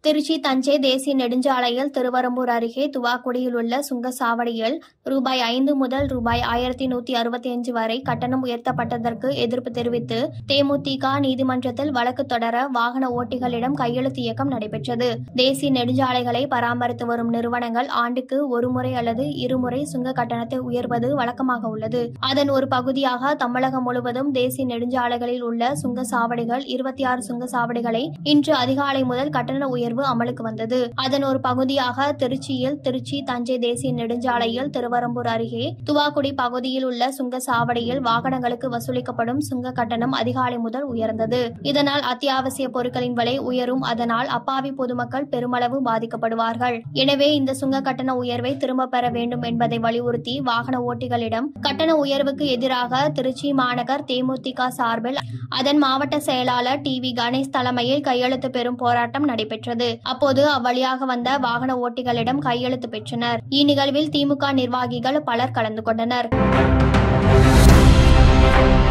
திருச்சி தஞ்சை தேசிய நெடுஞ்சாலையில் திருவரம்பூர் அருகே துவாக்குடியில் உள்ள சுங்கச்சாவடியில் ரூபாய் ஐந்து முதல் ரூபாய் ஆயிரத்தி நூத்தி அறுபத்தி அஞ்சு வரை கட்டணம் உயர்த்தப்பட்டதற்கு எதிர்ப்பு தெரிவித்து தேமுதிக நீதிமன்றத்தில் வழக்கு தொடர வாகன ஓட்டிகளிடம் கையெழுத்து இயக்கம் நடைபெற்றது தேசிய நெடுஞ்சாலைகளை பராமரித்து வரும் நிறுவனங்கள் ஆண்டுக்கு ஒருமுறை அல்லது இருமுறை சுங்க கட்டணத்தை உயர்வது வழக்கமாக உள்ளது அதன் ஒரு பகுதியாக தமிழகம் முழுவதும் தேசிய நெடுஞ்சாலைகளில் உள்ள சுங்க சாவடிகள் இருபத்தி ஆறு சுங்க சாவடிகளை இன்று அதிகாலை முதல் கட்டண உயர்வு அமலுக்கு வந்தது அதன் ஒரு பகுதியாக திருச்சியில் திருச்சி தஞ்சை தேசிய நெடுஞ்சாலையில் திருவரம்பூர் அருகே துவாக்குடி பகுதியில் உள்ள சுங்க சாவடியில் வாகனங்களுக்கு வசூலிக்கப்படும் சுங்க கட்டணம் அதிகாலை முதல் உயர்ந்தது இதனால் அத்தியாவசிய பொருட்களின் விலை உயரும் அதனால் அப்பாவி பொதுமக்கள் பெருமளவு பாதிக்கப்படுவார்கள் எனவே இந்த சுங்க கட்டண உயர்வை திரும்ப பெற வேண்டும் என்பதை வலியுறுத்தி வாகன ஓட்டிகளிடம் கட்டண உயர்வுக்கு எதிராக திருச்சி மாநகர் தேமுதிக சார்பில் அதன் மாவட்ட செயலாளர் டி வி கணேஷ் தலைமையில் கையெழுத்து பெறும் போராட்டம் நடைபெற்றது அப்போது அவ்வழியாக வந்த வாகன ஓட்டிகளிடம் கையெழுத்து பெற்றனர் இந்நிகழ்வில் திமுக நிர்வாகிகள் பலர் கலந்து கொண்டனர்